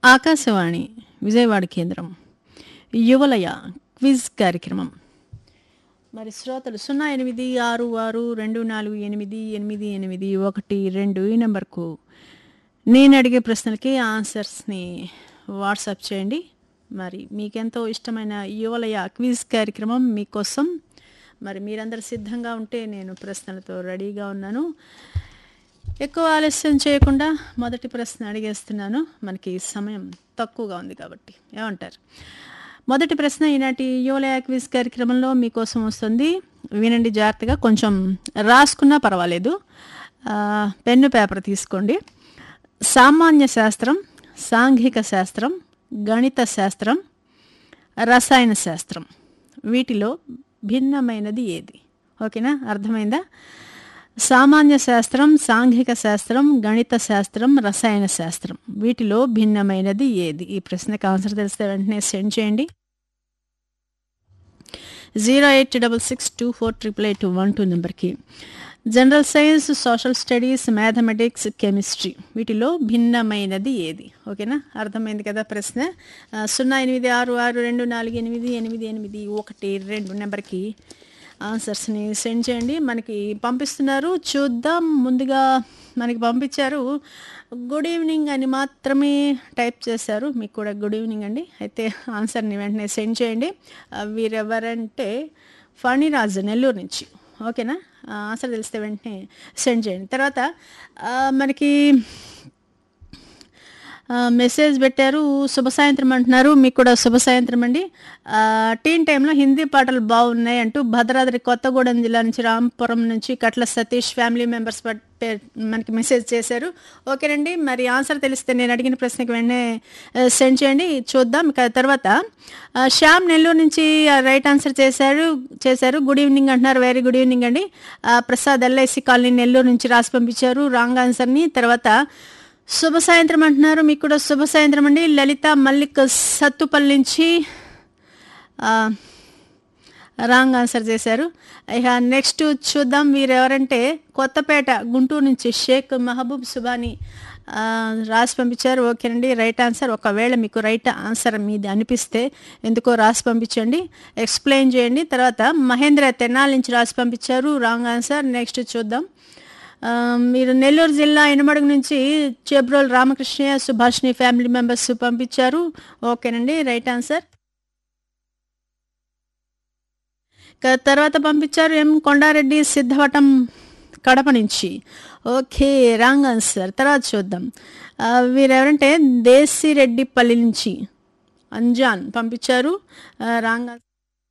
ఆకాశవాణి విజయవాడ కేంద్రం యువలయ క్విజ్ కార్యక్రమం మరి శ్రోతలు సున్నా ఎనిమిది ఆరు ఆరు రెండు నాలుగు ఎనిమిది ఎనిమిది ఎనిమిది ఒకటి రెండు ఈ నెంబర్కు నేను అడిగే ప్రశ్నలకి ఆన్సర్స్ని వాట్సాప్ చేయండి మరి మీకెంతో ఇష్టమైన యువలయ క్విజ్ కార్యక్రమం మీకోసం మరి మీరందరూ సిద్ధంగా ఉంటే నేను ప్రశ్నలతో రెడీగా ఉన్నాను ఎక్కువ ఆలస్యం చేయకుండా మొదటి ప్రశ్న అడిగేస్తున్నాను మనకి సమయం తక్కువగా ఉంది కాబట్టి ఏమంటారు మొదటి ప్రశ్న ఈనాటి యువలయ క్విజ్ కార్యక్రమంలో మీకోసం వస్తుంది వినండి జాగ్రత్తగా కొంచెం రాసుకున్నా పర్వాలేదు ఆ, పెన్ను పేపర్ తీసుకోండి సామాన్య శాస్త్రం సాంఘిక శాస్త్రం గణిత శాస్త్రం రసాయన శాస్త్రం వీటిలో భిన్నమైనది ఏది ఓకేనా అర్థమైందా సామాన్య శాస్త్రం సాంఘిక శాస్త్రం గణిత శాస్త్రం రసాయన శాస్త్రం వీటిలో భిన్నమైనది ఏది ఈ ప్రశ్నకు ఆన్సర్ తెలిస్తే వెంటనే సెండ్ చేయండి zero eight double six two four triple eight one two నెంబర్కి general science social studies mathematics chemistry వీటిలో భిన్నమైనది ఏది ఓకేనా అర్థమైంది కదా ప్రశ్న ఆ, సున్నా ఎనిమిది ఆరు ఆరు రెండు నాలుగు ఎనిమిది ఎనిమిది ఎనిమిది ఒకటి రెండు నెంబర్కి ఆన్సర్స్ని సెండ్ చేయండి మనకి పంపిస్తున్నారు చూద్దాం ముందుగా మనకి పంపించారు గుడ్ ఈవినింగ్ అని మాత్రమే టైప్ చేశారు మీకు కూడా గుడ్ ఈవినింగ్ అండి అయితే ఆన్సర్ని వెంటనే సెండ్ చేయండి ఆ, వీరెవరంటే ఫణిరాజు నెల్లూరు నుంచి ఓకేనా ఆ, ఆన్సర్ తెలిస్తే వెంటనే సెండ్ చేయండి తర్వాత ఆ, మనకి ఆ, మెసేజ్ పెట్టారు శుభ సాయంత్రం అంటున్నారు మీకు కూడా శుభ సాయంత్రం అండి ఆ, టీన్ టైంలో హిందీ పాటలు బాగున్నాయి అంటూ భద్రాద్రి కొత్తగూడెం జిల్లా నుంచి రాంపురం నుంచి కట్ల సతీష్ ఫ్యామిలీ మెంబర్స్ పట్- పే- మనకి మెసేజ్ చేశారు ఓకేనండి మరి ఆన్సర్ తెలిస్తే నేను అడిగిన ప్రశ్నకి వెంటనే ఆ, సెండ్ చేయండి చూద్దాం ఇక తర్వాత ఆ, శ్యామ్ నెల్లూరు నుంచి ఆ, రైట్ ఆన్సర్ చేశారు చేశారు గుడ్ ఈవినింగ్ అంటున్నారు వెరీ గుడ్ ఈవినింగ్ అండి ఆ, ప్రసాద్ ఎల్ఐసి కాలనీ నెల్లూరు నుంచి రాసి పంపించారు రాంగ్ ఆన్సర్ని తర్వాత శుభ సాయంత్రం అంటున్నారు మీకు కూడా శుభ సాయంత్రం అండి లలిత మల్లిక్ సత్తుపల్లి నుంచి ఆ, రాంగ్ ఆన్సర్ చేశారు ఇక నెక్స్ట్ చూద్దాం వీరు ఎవరంటే కొత్తపేట గుంటూరు నుంచి షేక్ మహబూబ్ సుబాని ఆ, రాసి పంపించారు ఓకేనండి రైట్ ఆన్సర్ ఒకవేళ మీకు రైట్ ఆన్సర్ మీది అనిపిస్తే ఎందుకో రాసి పంపించండి ఎక్స్ప్లెయిన్ చేయండి తర్వాత మహేంద్ర తెనాలి నుంచి రాసి పంపించారు రాంగ్ ఆన్సర్ నెక్స్ట్ చూద్దాం ఆ, మీరు నెల్లూరు జిల్లా ఎనమడుగు నుంచి చేబ్రోల్ రామకృష్ణయ్య సుభాష్ని ఫ్యామిలీ మెంబర్స్ పంపించారు ఓకేనండి రైట్ ఆన్సర్ ఇక తర్వాత పంపించారు ఎం కొండారెడ్డి సిద్ధవటం కడప నుంచి ఓకే రాంగ్ ఆన్సర్ తర్వాత చూద్దాం ఆ, వీరెవరంటే దేశిరెడ్డిపల్లి నుంచి అంజాన్ పంపించారు ఆ, రాంగ్ ఆన్సర్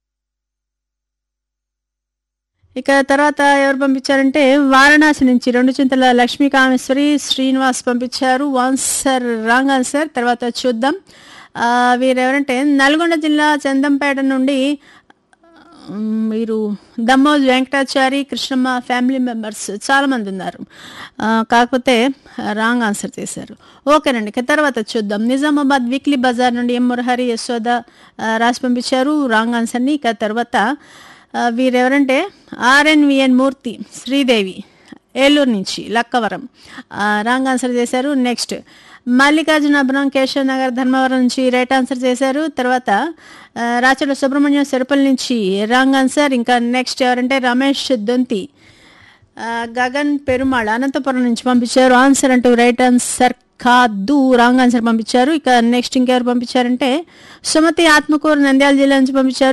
ఇక తర్వాత ఎవరు పంపించారంటే వారణాసి నుంచి రెండు చింతల లక్ష్మీ కామేశ్వరి శ్రీనివాస్ పంపించారు ఆన్సర్ రాంగ్ ఆన్సర్ తర్వాత చూద్దాం ఆ, వీరెవరంటే నల్గొండ జిల్లా చందంపేట నుండి ఉమ్, మీరు దమ్మోజ్ వెంకటాచారి కృష్ణమ్మ ఫ్యామిలీ మెంబర్స్ చాలామంది ఉన్నారు ఆ, కాకపోతే రాంగ్ ఆన్సర్ చేశారు ఓకేనండి ఇక తర్వాత చూద్దాం నిజామాబాద్ వీక్లీ బజార్ నుండి ఎం మురహరి యశోద ఆ, రాసి పంపించారు రాంగ్ ఆన్సర్ని ఇక తర్వాత ఆ, వీరెవరంటే ఆర్ఎన్విఎన్ మూర్తి శ్రీదేవి ఏలూరు నుంచి లక్కవరం ఆ, రాంగ్ ఆన్సర్ చేశారు నెక్స్ట్ మల్లికార్జున అబ్రం కేశవ్ నగర్ ధర్మవరం నుంచి రైట్ ఆన్సర్ చేశారు తర్వాత ఆ, రాచల సుబ్రహ్మణ్యం సిరపల్లి నుంచి రాంగ్ ఆన్సర్ ఇంకా నెక్స్ట్ ఎవరంటే రమేష్ దొంతి ఆ, గగన్ పెరుమాళ్ అనంతపురం నుంచి పంపించారు ఆన్సర్ అంటూ రైట్ ఆన్సర్ కాదు రాంగ్ ఆన్సర్ పంపించారు ఇక నెక్స్ట్ ఇంకెవరు పంపించారంటే సుమతి ఆత్మకూరు నంద్యాల జిల్లా నుంచి పంపించారు